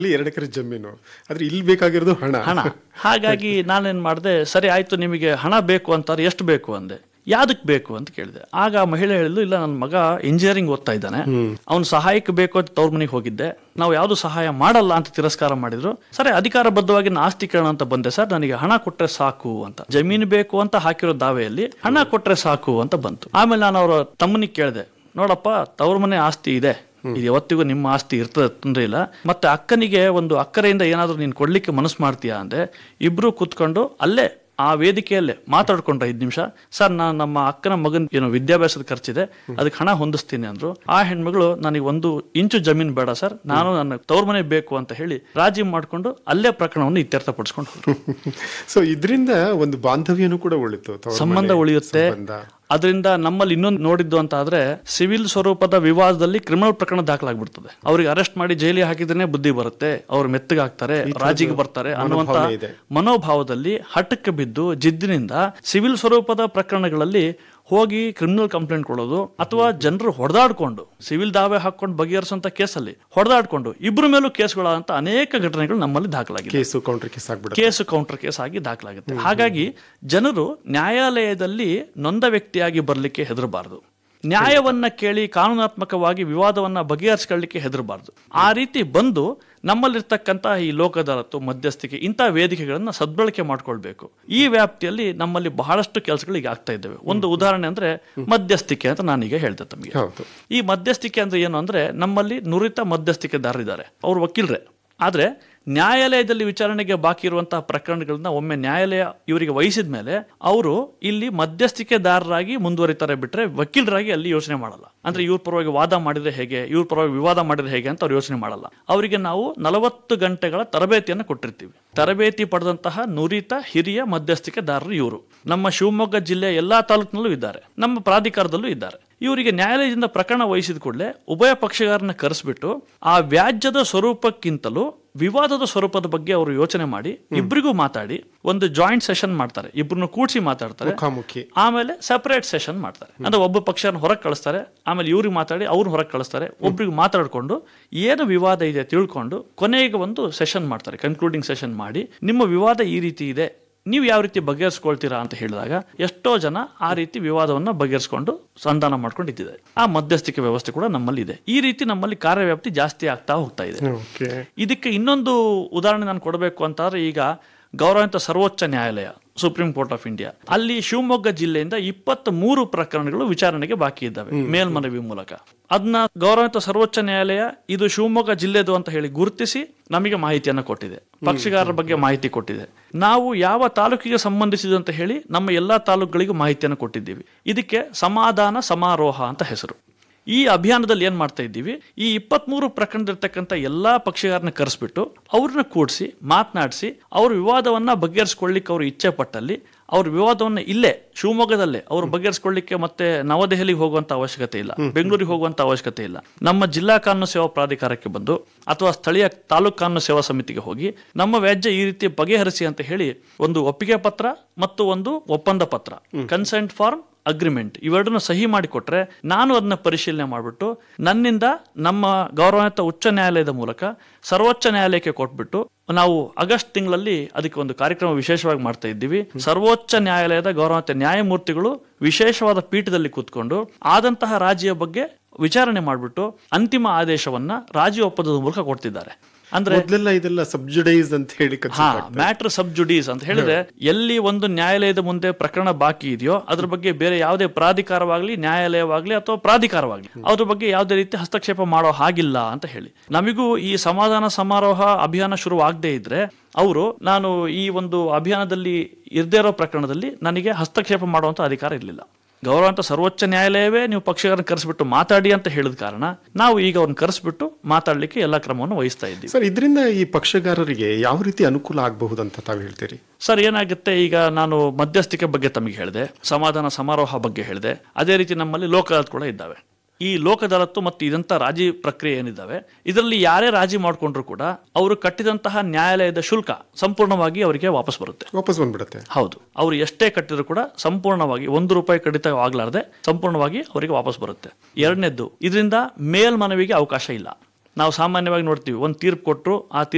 ಇಲ್ಲಿ ಎರಡು ಎಕರೆ ಜಮೀನು ಆದ್ರೆ ಇಲ್ಲಿ ಬೇಕಾಗಿರೋದು ಹಣ ಹಣ ಹಾಗಾಗಿ ನಾನೇನ್ ಮಾಡಿದೆ ಸರಿ ಆಯ್ತು ನಿಮಗೆ ಹಣ ಬೇಕು ಅಂತಾರೆ ಎಷ್ಟು ಬೇಕು ಅಂದೆ ಯಾವ್ದಕ್ ಬೇಕು ಅಂತ ಕೇಳಿದೆ ಆಗ ಆ ಮಹಿಳೆ ಹೇಳಿದ್ಲು ಇಲ್ಲ ನನ್ನ ಮಗ ಇಂಜಿನಿಯರಿಂಗ್ ಓದ್ತಾ ಇದ್ದಾನೆ ಅವ್ನು ಸಹಾಯಕ್ಕೆ ಬೇಕು ಅಂತ ತವ್ರ ಮನೆಗೆ ಹೋಗಿದ್ದೆ ನಾವು ಯಾವುದು ಸಹಾಯ ಮಾಡಲ್ಲ ಅಂತ ತಿರಸ್ಕಾರ ಮಾಡಿದ್ರು ಸರಿ ಅಧಿಕಾರಬದ್ಧವಾಗಿ ನಾನು ಆಸ್ತಿ ಕೇಳೋಣ ಅಂತ ಬಂದೆ ಸರ್ ನನಗೆ ಹಣ ಕೊಟ್ರೆ ಸಾಕು ಅಂತ ಜಮೀನು ಬೇಕು ಅಂತ ಹಾಕಿರೋ ದಾವೆಯಲ್ಲಿ ಹಣ ಕೊಟ್ರೆ ಸಾಕು ಅಂತ ಬಂತು ಆಮೇಲೆ ನಾನು ಅವರ ತಮ್ಮನಿಗೆ ಕೇಳಿದೆ ನೋಡಪ್ಪ ತವ್ರ ಮನೆ ಆಸ್ತಿ ಇದೆ ಇದು ಯಾವತ್ತಿಗೂ ನಿಮ್ಮ ಆಸ್ತಿ ಇರ್ತದೆ ತೊಂದ್ರೆ ಇಲ್ಲ ಮತ್ತೆ ಅಕ್ಕನಿಗೆ ಒಂದು ಅಕ್ಕರೆಯಿಂದ ಏನಾದರೂ ನೀನು ಕೊಡ್ಲಿಕ್ಕೆ ಮನಸ್ಸು ಮಾಡ್ತೀಯಾ ಅಂದೆ ಇಬ್ರು ಕೂತ್ಕೊಂಡು ಅಲ್ಲೇ ಆ ವೇದಿಕೆಯಲ್ಲೇ ಮಾತಾಡ್ಕೊಂಡ್ರೆ ಐದು ನಿಮಿಷ ಸರ್ ನಾನು ನಮ್ಮ ಅಕ್ಕನ ಮಗನ ಏನು ವಿದ್ಯಾಭ್ಯಾಸದ ಖರ್ಚಿದೆ ಅದಕ್ಕೆ ಹಣ ಹೊಂದಿಸ್ತೀನಿ ಅಂದ್ರು ಆ ಹೆಣ್ಮಗಳು ನನಗೆ ಒಂದು ಇಂಚು ಜಮೀನು ಬೇಡ ಸರ್ ನಾನು ನನ್ನ ತವ್ರ ಮನೆ ಬೇಕು ಅಂತ ಹೇಳಿ ರಾಜಿ ಮಾಡ್ಕೊಂಡು ಅಲ್ಲೇ ಪ್ರಕರಣವನ್ನು ಇತ್ಯರ್ಥಪಡಿಸ್ಕೊಂಡು ಹೋದ್ರು ಸೊ ಇದರಿಂದ ಒಂದು ಬಾಂಧವ್ಯನೂ ಕೂಡ ಉಳಿತು ತವರು ಸಂಬಂಧ ಮನೆ ಉಳಿಯುತ್ತೆ ಸಂಬಂಧ. ಅದರಿಂದ ನಮ್ಮಲ್ಲಿ ಇನ್ನೊಂದು ನೋಡಿದ್ದು ಅಂತ ಆದ್ರೆ ಸಿವಿಲ್ ಸ್ವರೂಪದ ವಿವಾದದಲ್ಲಿ ಕ್ರಿಮಿನಲ್ ಪ್ರಕರಣ ದಾಖಲಾಗ್ಬಿಡ್ತದೆ ಅವ್ರಿಗೆ ಅರೆಸ್ಟ್ ಮಾಡಿ ಜೈಲಿಗೆ ಹಾಕಿದ್ರೆ ಬುದ್ಧಿ ಬರುತ್ತೆ ಅವ್ರು ಮೆತ್ತಗಾಗ್ತಾರೆ ರಾಜಿಗೆ ಬರ್ತಾರೆ ಅನ್ನುವಂತ ಮನೋಭಾವನೆ ಇದೆ. ಮನೋಭಾವದಲ್ಲಿ ಹಠಕ್ಕೆ ಬಿದ್ದು ಜಿದ್ದಿನಿಂದ ಸಿವಿಲ್ ಸ್ವರೂಪದ ಪ್ರಕರಣಗಳಲ್ಲಿ ಹೋಗಿ ಕ್ರಿಮಿನಲ್ ಕಂಪ್ಲೇಂಟ್ ಕೊಡೋದು ಅಥವಾ ಜನರು ಹೊಡೆದಾಡ್ಕೊಂಡು ಸಿವಿಲ್ ದಾವೆ ಹಾಕೊಂಡು ಬಗೆಹರಿಸುವಂತ ಕೇಸಲ್ಲಿ ಹೊಡೆದಾಡ್ಕೊಂಡು ಇಬ್ಬರ ಮೇಲೂ ಕೇಸ್ಗಳಾದಂತ ಅನೇಕ ಘಟನೆಗಳು ನಮ್ಮಲ್ಲಿ ದಾಖಲಾಗಿದೆ ಕೇಸು ಕೌಂಟರ್ ಕೇಸ್ ಆಗ್ಬಿಡುತ್ತೆ ಕೇಸು ಕೌಂಟರ್ ಕೇಸ್ ಆಗಿ ದಾಖಲಾಗುತ್ತೆ ಹಾಗಾಗಿ ಜನರು ನ್ಯಾಯಾಲಯದಲ್ಲಿ ನೊಂದ ವ್ಯಕ್ತಿಯಾಗಿ ಬರಲಿಕ್ಕೆ ಹೆದರಬಾರದು ನ್ಯಾಯವನ್ನ ಕೇಳಿ ಕಾನೂನಾತ್ಮಕವಾಗಿ ವಿವಾದವನ್ನ ಬಗೆಹರಿಸ್ಕೊಳ್ಳಿಕ್ಕೆ ಹೆದರಬಾರದು ಆ ರೀತಿ ಬಂದು ನಮ್ಮಲ್ಲಿರ್ತಕ್ಕಂಥ ಈ ಲೋಕದಾರತ್ತು ಮಧ್ಯಸ್ಥಿಕೆ ಇಂಥ ವೇದಿಕೆಗಳನ್ನ ಸದ್ಬಳಕೆ ಮಾಡ್ಕೊಳ್ಬೇಕು ಈ ವ್ಯಾಪ್ತಿಯಲ್ಲಿ ನಮ್ಮಲ್ಲಿ ಬಹಳಷ್ಟು ಕೆಲಸಗಳು ಈಗ ಆಗ್ತಾ ಇದ್ದಾವೆ ಒಂದು ಉದಾಹರಣೆ ಅಂದ್ರೆ ಮಧ್ಯಸ್ಥಿಕೆ ಅಂತ ನಾನೀಗ ಹೇಳ್ದೆ ತಮಗೆ ಹೌದು ಈ ಮಧ್ಯಸ್ಥಿಕೆ ಅಂದ್ರೆ ಏನು ಅಂದ್ರೆ ನಮ್ಮಲ್ಲಿ ನುರಿತ ಮಧ್ಯಸ್ಥಿಕೆದಾರರಿದ್ದಾರೆ ಅವ್ರು ವಕೀಲರೇ ಆದ್ರೆ ನ್ಯಾಯಾಲಯದಲ್ಲಿ ವಿಚಾರಣೆಗೆ ಬಾಕಿ ಇರುವಂತಹ ಪ್ರಕರಣಗಳನ್ನ ಒಮ್ಮೆ ನ್ಯಾಯಾಲಯ ಇವರಿಗೆ ವಹಿಸಿದ ಮೇಲೆ ಅವರು ಇಲ್ಲಿ ಮಧ್ಯಸ್ಥಿಕೆದಾರರಾಗಿ ಮುಂದುವರಿತಾರೆ ಬಿಟ್ರೆ ವಕೀಲರಾಗಿ ಅಲ್ಲಿ ಯೋಚನೆ ಮಾಡಲ್ಲ ಅಂದ್ರೆ ಇವ್ರ ಪರವಾಗಿ ವಾದ ಮಾಡಿದ್ರೆ ಹೇಗೆ ಇವ್ರ ಪರವಾಗಿ ವಿವಾದ ಮಾಡಿದ್ರೆ ಹೇಗೆ ಅಂತ ಅವ್ರು ಯೋಚನೆ ಮಾಡಲ್ಲ ಅವರಿಗೆ ನಾವು ನಲವತ್ತು ಗಂಟೆಗಳ ತರಬೇತಿಯನ್ನು ಕೊಟ್ಟಿರ್ತೀವಿ ತರಬೇತಿ ಪಡೆದಂತಹ ನುರಿತ ಹಿರಿಯ ಮಧ್ಯಸ್ಥಿಕೆದಾರರು ಇವರು ನಮ್ಮ ಶಿವಮೊಗ್ಗ ಜಿಲ್ಲೆಯ ಎಲ್ಲಾ ತಾಲೂಕಿನಲ್ಲೂ ಇದ್ದಾರೆ ನಮ್ಮ ಪ್ರಾಧಿಕಾರದಲ್ಲೂ ಇದ್ದಾರೆ ಇವರಿಗೆ ನ್ಯಾಯಾಲಯದಿಂದ ಪ್ರಕರಣ ವಹಿಸಿದ ಕೂಡಲೇ ಉಭಯ ಪಕ್ಷಗಾರನ ಕರೆಸ್ಬಿಟ್ಟು ಆ ವ್ಯಾಜ್ಯದ ಸ್ವರೂಪಕ್ಕಿಂತಲೂ ವಿವಾದದ ಸ್ವರೂಪದ ಬಗ್ಗೆ ಅವರು ಯೋಚನೆ ಮಾಡಿ ಇಬ್ಬರಿಗೂ ಮಾತಾಡಿ ಒಂದು ಜಾಯಿಂಟ್ ಸೆಷನ್ ಮಾಡ್ತಾರೆ ಇಬ್ಬರನ್ನು ಕೂಡಿಸಿ ಮಾತಾಡ್ತಾರೆ ಮುಖಾಮುಖಿ ಆಮೇಲೆ ಸಪರೇಟ್ ಸೆಷನ್ ಮಾಡ್ತಾರೆ ಅಂದ್ರೆ ಒಬ್ಬ ಪಕ್ಷನ ಹೊರಗೆ ಕಳಿಸ್ತಾರೆ ಆಮೇಲೆ ಇವ್ರಿಗೆ ಮಾತಾಡಿ ಅವ್ರು ಹೊರಗೆ ಕಳಿಸ್ತಾರೆ ಒಬ್ರಿಗೆ ಮಾತಾಡ್ಕೊಂಡು ಏನು ವಿವಾದ ಇದೆ ತಿಳ್ಕೊಂಡು ಕೊನೆಗೆ ಒಂದು ಸೆಷನ್ ಮಾಡ್ತಾರೆ ಕನ್ಕ್ಲೂಡಿಂಗ್ ಸೆಷನ್ ಮಾಡಿ ನಿಮ್ಮ ವಿವಾದ ಈ ರೀತಿ ಇದೆ ನೀವು ಯಾವ ರೀತಿ ಬಗೆಹರಿಸ್ಕೊಳ್ತೀರಾ ಅಂತ ಹೇಳಿದಾಗ ಎಷ್ಟೋ ಜನ ಆ ರೀತಿ ವಿವಾದವನ್ನ ಬಗೆಹರಿಸ್ಕೊಂಡು ಸಂಧಾನ ಮಾಡ್ಕೊಂಡು ಇದ್ದಿದೆ ಆ ಮಧ್ಯಸ್ಥಿಕೆ ವ್ಯವಸ್ಥೆ ಕೂಡ ನಮ್ಮಲ್ಲಿ ಇದೆ ಈ ರೀತಿ ನಮ್ಮಲ್ಲಿ ಕಾರ್ಯವ್ಯಾಪ್ತಿ ಜಾಸ್ತಿ ಆಗ್ತಾ ಹೋಗ್ತಾ ಇದೆ ಓಕೆ ಇದಕ್ಕೆ ಇನ್ನೊಂದು ಉದಾಹರಣೆ ನಾನು ಕೊಡಬೇಕು ಅಂತಾದ್ರೆ ಈಗ ಗೌರವಾನ್ವಿತ ಸರ್ವೋಚ್ಚ ನ್ಯಾಯಾಲಯ ಸುಪ್ರೀಂ ಕೋರ್ಟ್ ಆಫ್ ಇಂಡಿಯಾ ಅಲ್ಲಿ ಶಿವಮೊಗ್ಗ ಜಿಲ್ಲೆಯಿಂದ ಇಪ್ಪತ್ತ್ ಮೂರು ಪ್ರಕರಣಗಳು ವಿಚಾರಣೆಗೆ ಬಾಕಿ ಇದ್ದಾವೆ ಮೇಲ್ಮನವಿ ಮೂಲಕ ಅದನ್ನ ಗೌರವಾನ್ವಿತ ಸರ್ವೋಚ್ಚ ನ್ಯಾಯಾಲಯ ಇದು ಶಿವಮೊಗ್ಗ ಜಿಲ್ಲೆದು ಅಂತ ಹೇಳಿ ಗುರುತಿಸಿ ನಮಗೆ ಮಾಹಿತಿಯನ್ನು ಕೊಟ್ಟಿದೆ ಪಕ್ಷಗಾರರ ಬಗ್ಗೆ ಮಾಹಿತಿ ಕೊಟ್ಟಿದೆ ನಾವು ಯಾವ ತಾಲೂಕಿಗೆ ಸಂಬಂಧಿಸಿದಂತ ಹೇಳಿ ನಮ್ಮ ಎಲ್ಲಾ ತಾಲೂಕುಗಳಿಗೂ ಮಾಹಿತಿಯನ್ನು ಕೊಟ್ಟಿದ್ದೀವಿ ಇದಕ್ಕೆ ಸಮಾಧಾನ ಸಮಾರೋಹ ಅಂತ ಹೆಸರು ಈ ಅಭಿಯಾನದಲ್ಲಿ ಏನ್ ಮಾಡ್ತಾ ಇದ್ದೀವಿ ಈ ಇಪ್ಪತ್ಮೂರು ಪ್ರಕರಣದಿರ್ತಕ್ಕಂಥ ಎಲ್ಲಾ ಪಕ್ಷಗಾರನ ಕರೆಸ್ಬಿಟ್ಟು ಅವ್ರನ್ನ ಕೂಡಿಸಿ ಮಾತನಾಡಿಸಿ ಅವ್ರ ವಿವಾದವನ್ನ ಬಗೆಹರಿಸ್ಕೊಳ್ಳಿಕ್ಕೆ ಅವರು ಇಚ್ಛೆ ಪಟ್ಟಲ್ಲಿ ಅವ್ರ ವಿವಾದವನ್ನ ಇಲ್ಲೇ ಶಿವಮೊಗ್ಗದಲ್ಲೇ ಅವ್ರು ಬಗೆಹರಿಸ್ಕೊಳ್ಳಿಕ್ಕೆ ಮತ್ತೆ ನವದೆಹಲಿಗೆ ಹೋಗುವಂತ ಅವಶ್ಯಕತೆ ಇಲ್ಲ ಬೆಂಗಳೂರಿಗೆ ಹೋಗುವಂತ ಅವಶ್ಯಕತೆ ಇಲ್ಲ ನಮ್ಮ ಜಿಲ್ಲಾ ಕಾನೂನು ಸೇವಾ ಪ್ರಾಧಿಕಾರಕ್ಕೆ ಬಂದು ಅಥವಾ ಸ್ಥಳೀಯ ತಾಲೂಕು ಕಾನೂನು ಸೇವಾ ಸಮಿತಿಗೆ ಹೋಗಿ ನಮ್ಮ ವ್ಯಾಜ್ಯ ಈ ರೀತಿ ಬಗೆಹರಿಸಿ ಅಂತ ಹೇಳಿ ಒಂದು ಒಪ್ಪಿಗೆ ಪತ್ರ ಮತ್ತು ಒಂದು ಒಪ್ಪಂದ ಪತ್ರ ಕನ್ಸೆಂಟ್ ಫಾರ್ಮ್ ಅಗ್ರಿಮೆಂಟ್ ಇವೆರಡನ್ನ ಸಹಿ ಮಾಡಿಕೊಟ್ರೆ ನಾನು ಅದನ್ನ ಪರಿಶೀಲನೆ ಮಾಡಿಬಿಟ್ಟು ನನ್ನಿಂದ ನಮ್ಮ ಗೌರವಾನ್ವಿತ ಉಚ್ಚ ನ್ಯಾಯಾಲಯದ ಮೂಲಕ ಸರ್ವೋಚ್ಚ ನ್ಯಾಯಾಲಯಕ್ಕೆ ಕೊಟ್ಬಿಟ್ಟು ನಾವು ಆಗಸ್ಟ್ ತಿಂಗಳಲ್ಲಿ ಅದಕ್ಕೆ ಒಂದು ಕಾರ್ಯಕ್ರಮ ವಿಶೇಷವಾಗಿ ಮಾಡ್ತಾ ಇದ್ದೀವಿ ಸರ್ವೋಚ್ಚ ನ್ಯಾಯಾಲಯದ ಗೌರವಾನ್ವಿತ ನ್ಯಾಯಮೂರ್ತಿಗಳು ವಿಶೇಷವಾದ ಪೀಠದಲ್ಲಿ ಕೂತ್ಕೊಂಡು ಆದಂತಹ ರಾಜಿಯ ಬಗ್ಗೆ ವಿಚಾರಣೆ ಮಾಡಿಬಿಟ್ಟು ಅಂತಿಮ ಆದೇಶವನ್ನ ರಾಜಿ ಒಪ್ಪಂದದ ಮೂಲಕ ಕೊಡ್ತಿದ್ದಾರೆ ಅಂದ್ರೆ ಮೊದ್ಲೆಲ್ಲ ಇದೆಲ್ಲ ಸಬ್ಜುಡೈಸ್ ಅಂತ ಹೇಳಿ ಹಾ consider ಆಗ್ತದೆ. ಮ್ಯಾಟ್ರ್ ಸಬ್ ಜುಡೀಸ್ ಅಂತ ಹೇಳಿದ್ರೆ ಎಲ್ಲಿ ಒಂದು ನ್ಯಾಯಾಲಯದ ಮುಂದೆ ಪ್ರಕರಣ ಬಾಕಿ ಇದೆಯೋ ಅದ್ರ ಬಗ್ಗೆ ಬೇರೆ ಯಾವುದೇ ಪ್ರಾಧಿಕಾರವಾಗ್ಲಿ ನ್ಯಾಯಾಲಯವಾಗ್ಲಿ ಅಥವಾ ಪ್ರಾಧಿಕಾರವಾಗ್ಲಿ ಅದ್ರ ಬಗ್ಗೆ ಯಾವುದೇ ರೀತಿ ಹಸ್ತಕ್ಷೇಪ ಮಾಡೋ ಹಾಗಿಲ್ಲ ಅಂತ ಹೇಳಿ ನಮಿಗೂ ಈ ಸಮಾಧಾನ ಸಮಾರೋಹ ಅಭಿಯಾನ ಶುರು ಆಗದೆ ಇದ್ರೆ ಅವರು ನಾನು ಈ ಒಂದು ಅಭಿಯಾನದಲ್ಲಿ ಇರದೇ ಇರೋ ಪ್ರಕರಣದಲ್ಲಿ ನನಗೆ ಹಸ್ತಕ್ಷೇಪ ಮಾಡುವಂತ ಅಧಿಕಾರ ಇರಲಿಲ್ಲ ಗೌರವಾಂತ ಸರ್ವೋಚ್ಚ ನ್ಯಾಯಾಲಯವೇ ನೀವು ಪಕ್ಷಗಾರನ ಕರೆಸ್ಬಿಟ್ಟು ಮಾತಾಡಿ ಅಂತ ಹೇಳಿದ ಕಾರಣ ನಾವು ಈಗ ಅವ್ರನ್ನ ಕರೆಸ್ಬಿಟ್ಟು ಮಾತಾಡ್ಲಿಕ್ಕೆ ಎಲ್ಲಾ ಕ್ರಮವನ್ನು ವಹಿಸ್ತಾ ಇದ್ದೀವಿ ಸರ್ ಇದರಿಂದ ಈ ಪಕ್ಷಗಾರರಿಗೆ ಯಾವ ರೀತಿ ಅನುಕೂಲ ಆಗಬಹುದಂತ ತಾವು ಹೇಳ್ತೀರಿ ಸರ್ ಏನಾಗುತ್ತೆ ಈಗ ನಾನು ಮಧ್ಯಸ್ಥಿಕೆ ಬಗ್ಗೆ ತಮಗೆ ಹೇಳಿದೆ ಸಮಾಧಾನ ಸಮಾರೋಹ ಬಗ್ಗೆ ಹೇಳಿದೆ ಅದೇ ರೀತಿ ನಮ್ಮಲ್ಲಿ ಲೋಕ ಅದಾಲತ್ ಕೂಡ ಇದ್ದಾವೆ ಈ ಲೋಕ ಅದಾಲತ್ತು ಮತ್ತು ಇದಂತ ರಾಜಿ ಪ್ರಕ್ರಿಯೆ ಏನಿದ್ದಾವೆ ಇದರಲ್ಲಿ ಯಾರೇ ರಾಜಿ ಮಾಡಿಕೊಂಡ್ರು ಕೂಡ ಅವರು ಕಟ್ಟಿದಂತಹ ನ್ಯಾಯಾಲಯದ ಶುಲ್ಕ ಸಂಪೂರ್ಣವಾಗಿ ಅವರಿಗೆ ವಾಪಸ್ ಬರುತ್ತೆ ವಾಪಸ್ ಬಂದ್ಬಿಡತ್ತೆ ಹೌದು ಅವರು ಎಷ್ಟೇ ಕಟ್ಟಿದ್ರು ಕೂಡ ಸಂಪೂರ್ಣವಾಗಿ ಒಂದು ರೂಪಾಯಿ ಕಡಿತ ಆಗ್ಲಾರ್ದೆ ಸಂಪೂರ್ಣವಾಗಿ ಅವರಿಗೆ ವಾಪಸ್ ಬರುತ್ತೆ ಎರಡನೇದ್ದು ಇದರಿಂದ ಮೇಲ್ಮನವಿಗೆ ಅವಕಾಶ ಇಲ್ಲ ನಾವು ಸಾಮಾನ್ಯವಾಗಿ ನೋಡ್ತೀವಿ ಒಂದು ತೀರ್ಪು ಕೊಟ್ಟರು ಆ ತೀರ್ಪು